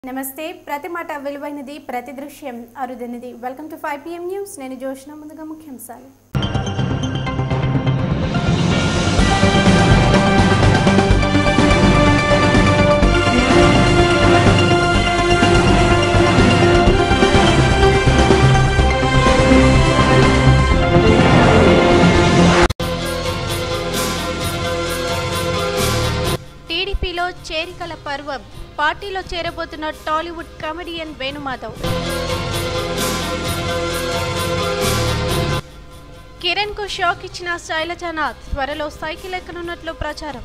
నమస్తే ప్రతి మాట విలువైనది ప్రతి దృశ్యం అరుదైనది welcome to five PM news నేను జోష్న ముందుగా ముఖ్యాంశాలు టీడీపీలో చేరికల పర్వం పార్టీలో చేరబోతున్న టాలీవుడ్ కమెడియన్ వేణుమాధవ్ కిరణ్ కు షాక్ ఇచ్చిన శైలజానాథ్ త్వరలో సైకిల్ ఎక్కనున్నట్లు ప్రచారం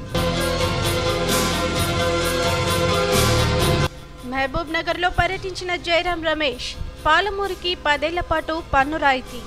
మహబూబ్ నగర్ లో పర్యటించిన జయరాం రమేష్ పాలమూరుకి పదేళ్ల పాటు పన్ను రాయితీ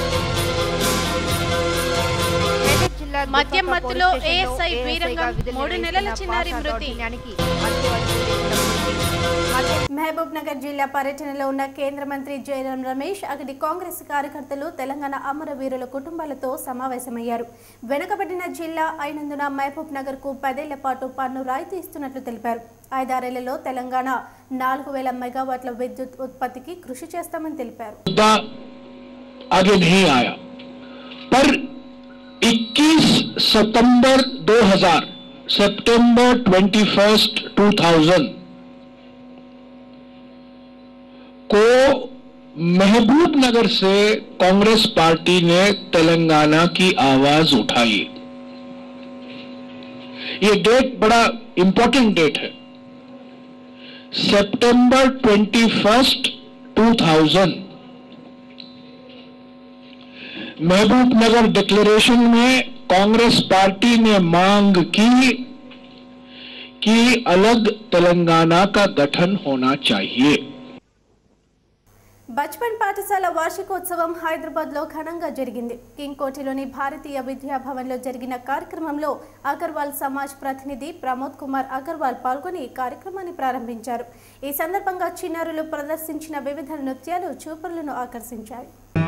మెదక్ జిల్లా మద్యం గుత్తంక మత్తులో పోలీస్ స్టేషన్లో ఏఎస్ఐ ఏఎస్ఐగా వీరంగం విధులు మూడు నిర్వహిస్తున్న నెలల చిన్నారి పాషా మృతి. దౌర్జన్యానికి అడ్డు అదుపు లేకుండా పోయింది. మద్యం మహబూబ్ నగర్ జిల్లా పర్యటనలో ఉన్న కేంద్ర మంత్రి జయరాం రమేష్ అక్కడి కాంగ్రెస్ కార్యకర్తలు తెలంగాణ అమరవీరుల కుటుంబాలతో సమావేశమయ్యారు వెనుకబడిన జిల్లా అయినందున మహబూబ్ నగర్ కు పదేళ్ల పాటు పన్ను రాయితీ ఇస్తున్నట్లు తెలిపారు ఐదారేళ్లలో తెలంగాణ నాలుగు వేల మెగావాట్ల విద్యుత్ ఉత్పత్తికి కృషి చేస్తామని తెలిపారు मुद्दा आगे नहीं आया पर 21 सितंबर 2000 सितंबर 21 2000 को महबूब नगर से कांग्रेस पार्टी ने तेलंगाना की आवाज उठाई ये डेट बड़ा इंपॉर्टेंट डेट है सितंबर 21 2000 महबूब नगर डिक्लेरेशन में कांग्रेस पार्टी ने मांग की कि अलग तेलंगाना का गठन होना चाहिए బచ్పన్ పాఠశాల వార్షికోత్సవం హైదరాబాద్ లో ఘనంగా జరిగింది కింగ్ కోటిలోని భారతీయ విద్యా భవన్ లో జరిగిన కార్యక్రమంలో అగర్వాల్ సమాజ్ ప్రతినిధి ప్రమోద్ కుమార్ అగర్వాల్ పాల్గొని కార్యక్రమాన్ని ప్రారంభించారు ఈ సందర్భంగా చిన్నారులు ప్రదర్శించిన వివిధ నృత్యాలు చూపరులను ఆకర్షించాయి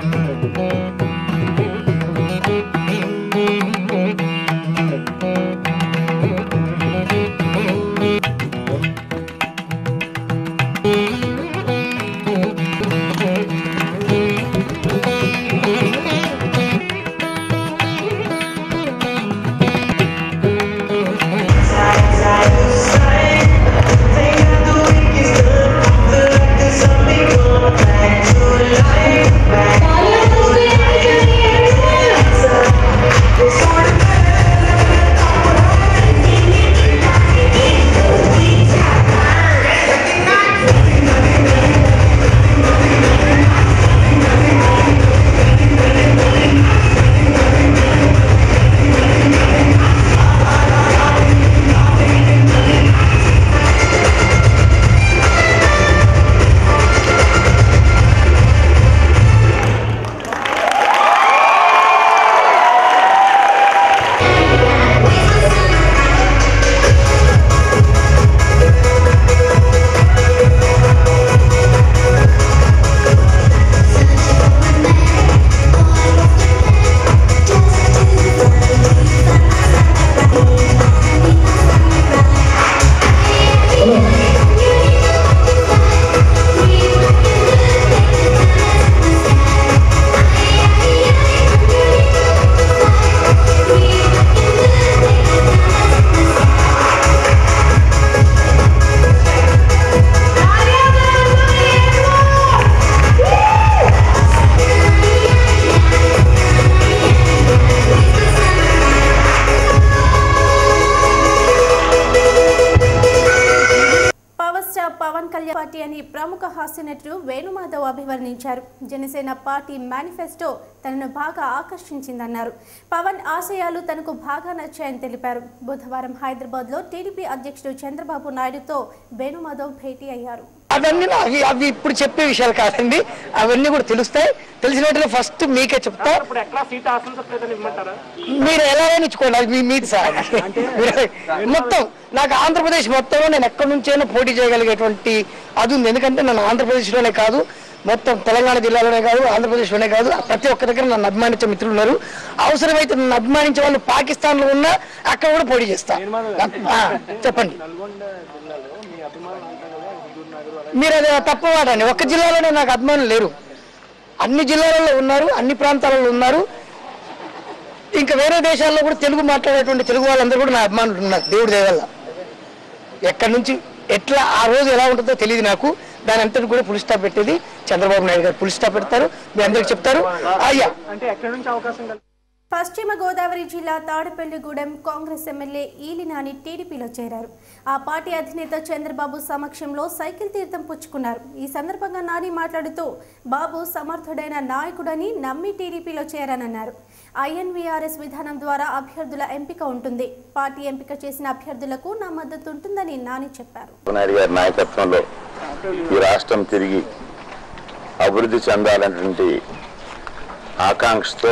power star Pawan Kalyan party అని ప్రముఖ హాస్య నటుడు వేణుమాధవ్ అభివర్ణించారు జనసేన పార్టీ మేనిఫెస్టో తనను బాగా ఆకర్షించిందన్నారు పవన్ ఆశయాలు తనకు బాగా నచ్చాయని తెలిపారు బుధవారం హైదరాబాద్ లో టీడీపీ అధ్యక్షుడు చంద్రబాబు నాయుడుతో వేణుమాధవ్ భేటీ అయ్యారు అవన్నీ నా- అవి అవి ఇప్పుడు చెప్పే విషయాలు కాదండి అవన్నీ కూడా తెలుస్తాయి తెలిసిన వెంటనే ఫస్ట్ మీకే చెప్తా ఇప్పుడు ఎట్లా సీట్ ఆశించట్లేదని ఇమ్మంటారా మీరు ఎలా ఇచ్చుకోండి అది మీ మీది సార్ మీరు- మొత్తం నాకు ఆంధ్రప్రదేశ్ మొత్తంలో నేను ఎక్కడి నుంచైనా పోటీ చేయగలిగేటువంటి అది ఉంది ఎందుకంటే నన్ను ఆంధ్రప్రదేశ్లోనే కాదు మొత్తం తెలంగాణ జిల్లాలోనే కాదు ఆంధ్రప్రదేశ్లోనే కాదు ప్రతి ఒక్క దగ్గర నన్ను అభిమానించే మిత్రులు ఉన్నారు అవసరమైతే నన్ను అభిమానించే వాళ్ళు పాకిస్తాన్లో ఉన్నా అక్కడ కూడా పోటీ చేస్తా ఆ, చెప్పండి నల్గొండ జిల్లాలో మీ అభిమానులు అంతా కదా హుజూర్ నగర్ మీరు అది తప్పవాడండి ఒక్క జిల్లాలోనే నాకు అభిమానులు లేరు అన్ని జిల్లాలలో ఉన్నారు అన్ని ప్రాంతాలలో ఉన్నారు ఇంకా వేరే దేశాల్లో కూడా తెలుగు మాట్లాడేటువంటి తెలుగు వాళ్ళందరూ కూడా నా అభిమానులు ఉన్నారు దేవుడి దయ వల్ల ఎక్కడి నుంచి ఎట్లా ఆ రోజు ఎలా ఉంటుందో తెలియదు నాకు దాని అంతటి కూడా పులి స్టాప్ పెట్టేది చంద్రబాబు నాయుడు గారు పులి స్టాప్ పెడతారు మీ అందరికి చెప్తారు అయ్యా అంటే ఎక్కడి నుంచి అవకాశం కల్ పశ్చిమ గోదావరి జిల్లా తాడేపల్లిగూడెం కాంగ్రెస్ ఎమ్మెల్యే ఈలినాని టీడీపీలో చేరారు ఆ పార్టీ అధినేత చంద్రబాబు సమక్షంలో సైకిల్ తీర్థం పుచ్చుకున్నారు ఈ సందర్భంగా నాని మాట్లాడుతూ బాబు సమర్థుడైన నాయకుడని నమ్మి టీడీపీలో చేరానన్నారు ఐఎన్వీఆర్ఎస్ విధానం ద్వారా అభ్యర్థుల ఎంపిక ఉంటుంది పార్టీ ఎంపిక చేసిన అభ్యర్థులకు నా మద్దతు ఉంటుందని నాని చెప్పారు చంద్రబాబు నాయుడు గారి నాయకత్వంలో ఈ రాష్ట్రం తిరిగి అభివృద్ధి చెందాలనేటువంటి ఆకాంక్షతో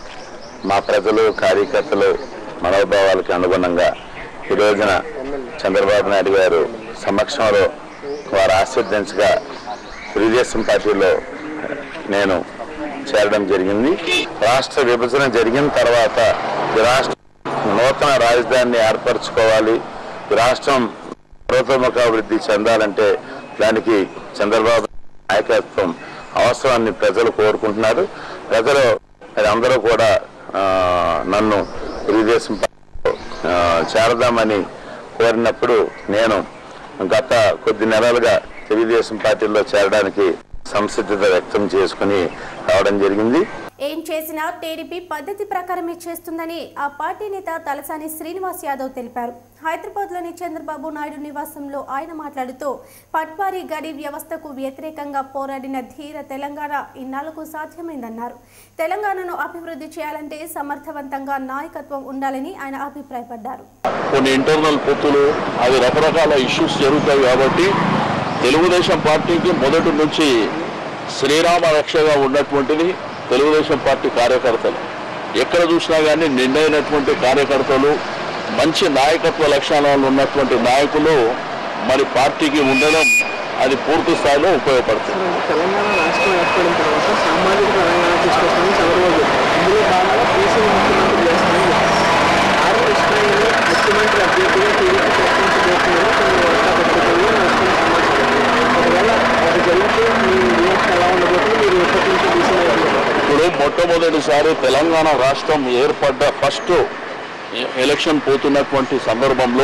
మా ప్రజలు కార్యకర్తలు మనోభావాలకు అనుగుణంగా ఈ రోజున చంద్రబాబు నాయుడు గారు సమక్షంలో వారు ఆశీర్వదించగా తెలుగుదేశం పార్టీలో నేను చేరడం జరిగింది రాష్ట్ర విభజన జరిగిన తర్వాత ఈ రాష్ట్ర నూతన రాజధానిని ఏర్పరచుకోవాలి ఈ రాష్ట్రం సర్వతోముఖాభివృద్ధి చెందాలంటే దానికి చంద్రబాబు నాయకత్వం అవసరాన్ని ప్రజలు కోరుకుంటున్నారు ప్రజలు మరి అందరూ కూడా ఆ, నన్ను తెలుగుదేశం పార్టీలో ఆ, చేరదామని కోరినప్పుడు నేను గత కొద్ది నెలలుగా తెలుగుదేశం పార్టీలో చేరడానికి సంసిద్ధత వ్యక్తం చేసుకుని రావడం జరిగింది ఏం చేసినా టీడీపీ పద్ధతి ప్రకారమే చేస్తుందని ఆ పార్టీ నేత తలసాని శ్రీనివాస్ యాదవ్ తెలిపారు హైదరాబాద్లోని చంద్రబాబు నాయుడు నివాసంలో ఆయన మాట్లాడుతూ పట్వారీ గడి వ్యవస్థకు వ్యతిరేకంగా పోరాడిన ధీర తెలంగాణ ఇన్నాళ్లకు సాధ్యమైందన్నారు తెలంగాణను అభివృద్ధి చేయాలంటే సమర్థవంతంగా నాయకత్వం ఉండాలని ఆయన అభిప్రాయపడ్డారు కొన్ని ఇంటర్నల్ పొత్తులు అవి రకరకాల ఇష్యూస్ జరుగుతాయి కాబట్టి తెలుగుదేశం పార్టీకి మొదటి నుంచి శ్రీరామ రక్షగా ఉన్నటువంటిది తెలుగుదేశం పార్టీ కార్యకర్తలు ఎక్కడ చూసినా కానీ నిండైనటువంటి కార్యకర్తలు మంచి నాయకత్వ లక్షణాలు ఉన్నటువంటి నాయకులు మరి పార్టీకి ఉండడం అది పూర్తి స్థాయిలో ఉపయోగపడుతుంది తెలంగాణ రాష్ట్రం ఏర్పడిన తర్వాత సామాజిక తెలంగాణ తీసుకొస్తామని చంద్రబాబు ఇందులో భాగంగా కేసీఆర్ ముఖ్యమంత్రి చేస్తామని ఆరు కృష్ణయ్యని ముఖ్యమంత్రి అభ్యర్థిగా టీడీపీ ప్రకటించబోతుందని కొన్ని వార్తాపత్రికల్లో వస్తున్న సమాచారం ఒకవేళ అది జరిగితే మీ రియాక్షన్ ఎలా ఉండబోతుంది మీరు ఎప్పటి నుంచి డిసైడ్ అయ్యారు ఇప్పుడు మొట్టమొదటిసారి తెలంగాణ రాష్ట్రం ఏర్పడ్డ ఫస్ట్ ఎలక్షన్ పోతున్నటువంటి సందర్భంలో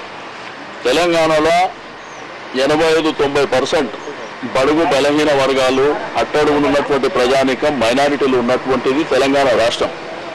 తెలంగాణలో ఎనభై ఐదు తొంభై పర్సెంట్ బడుగు బలహీన వర్గాలు అట్టడుగున ఉన్నటువంటి ప్రజానికం మైనారిటీలు ఉన్నటువంటిది తెలంగాణ రాష్ట్రం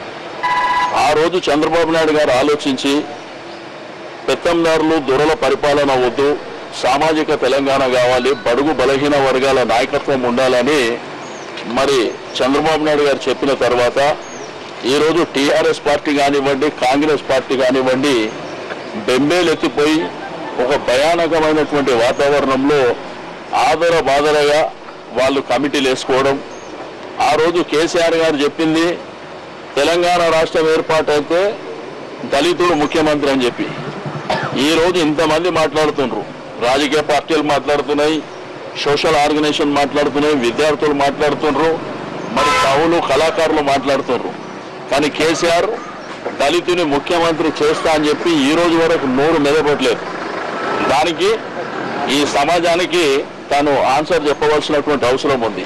ఆ రోజు చంద్రబాబు నాయుడు గారు ఆలోచించి పెత్తందారులు దొరల పరిపాలన వద్దు సామాజిక తెలంగాణ కావాలి బడుగు బలహీన వర్గాల నాయకత్వం ఉండాలని మరి చంద్రబాబు నాయుడు గారు చెప్పిన తర్వాత ఈరోజు టీఆర్ఎస్ పార్టీ కానివ్వండి కాంగ్రెస్ పార్టీ కానివ్వండి బెంబేలెత్తిపోయి ఒక భయానకమైనటువంటి వాతావరణంలో ఆదర బాదరగా వాళ్ళు కమిటీలు వేసుకోవడం ఆ రోజు కేసీఆర్ గారు చెప్పింది తెలంగాణ రాష్ట్రం ఏర్పాటైతే దళితుడు ముఖ్యమంత్రి అని చెప్పి ఈ రోజు ఇంతమంది మాట్లాడుతుండ్రు రాజకీయ పార్టీలు మాట్లాడుతున్నాయి సోషల్ ఆర్గనైజేషన్ మాట్లాడుతున్నాయి విద్యార్థులు మాట్లాడుతుండ్రు మరి కవులు కళాకారులు మాట్లాడుతుండ్రు కానీ కేసీఆర్ దళితుని ముఖ్యమంత్రి చేస్తా అని చెప్పి ఈ రోజు వరకు నోరు మెదపట్లేదు దానికి ఈ సమాజానికి తాను ఆన్సర్ చెప్పవలసినటువంటి అవసరం ఉంది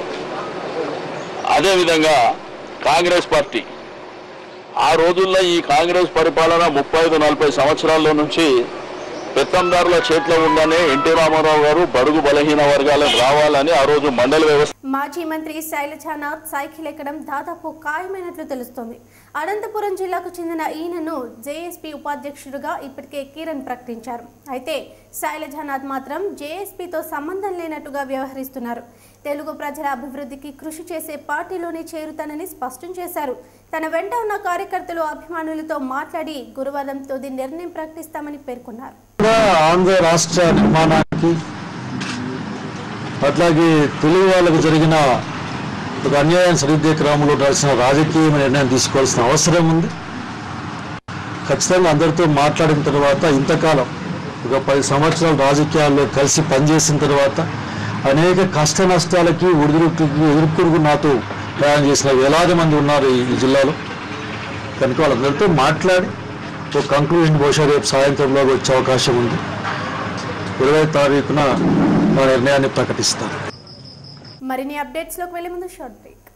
అదేవిధంగా కాంగ్రెస్ పార్టీ ఆ రోజుల్లో ఈ కాంగ్రెస్ పరిపాలన ముప్పై ఐదు నలభై సంవత్సరాల నుంచి పెత్తందారుల చేతిలో ఉందనే ఎన్టీ రామారావు గారు బడుగు బలహీన వర్గాలకు రావాలని ఆ రోజు మండల వ్యవస్థ మాజీ మంత్రి శైలజానాథ్ సైకిల్ ఎక్కడం దాదాపు ఖాయమైనట్లు తెలుస్తోంది అనంతపురం జిల్లాకు చెందిన ఈయనను జేఎస్పీ ఉపాధ్యక్షుడిగా ఇప్పటికే కిరణ్ ప్రకటించారు అయితే శైలజానాథ్ మాత్రం జేఎస్పీతో సంబంధం లేనట్టుగా వ్యవహరిస్తున్నారు తెలుగు ప్రజల అభివృద్ధికి కృషి చేసే పార్టీలోనే చేరుతానని స్పష్టం చేశారు తన వెంట ఉన్న కార్యకర్తలు అభిమానులతో మాట్లాడి గురువారం తుది నిర్ణయం ప్రకటిస్తామని పేర్కొన్నారు కూడా ఆంధ్ర రాష్ట్ర నిర్మాణానికి అట్లాగే తెలుగు వాళ్ళకు జరిగిన ఒక అన్యాయం సరిదిద్దే క్రమంలో ఉండాల్సిన రాజకీయ నిర్ణయం తీసుకోవాల్సిన అవసరం ఉంది ఖచ్చితంగా అందరితో మాట్లాడిన తర్వాత ఇంతకాలం ఒక పది సంవత్సరాలు రాజకీయాల్లో కలిసి పనిచేసిన తర్వాత అనేక కష్ట నష్టాలకి ఒడిదుడుకులకి ఎదుర్కొరుగు నాతో ప్రయాణం చేసిన వేలాది మంది ఉన్నారు ఈ ఈ జిల్లాలో కనుక వాళ్ళందరితో మాట్లాడి ఒక కంక్లూజన్ బహుశా రేపు సాయంత్రంలో వచ్చే అవకాశం ఉంది ఇరవై తారీఖున మా నిర్ణయాన్ని ప్రకటిస్తారు మరిన్ని అప్డేట్స్లోకి వెళ్ళే ముందు షార్ట్ బ్రేక్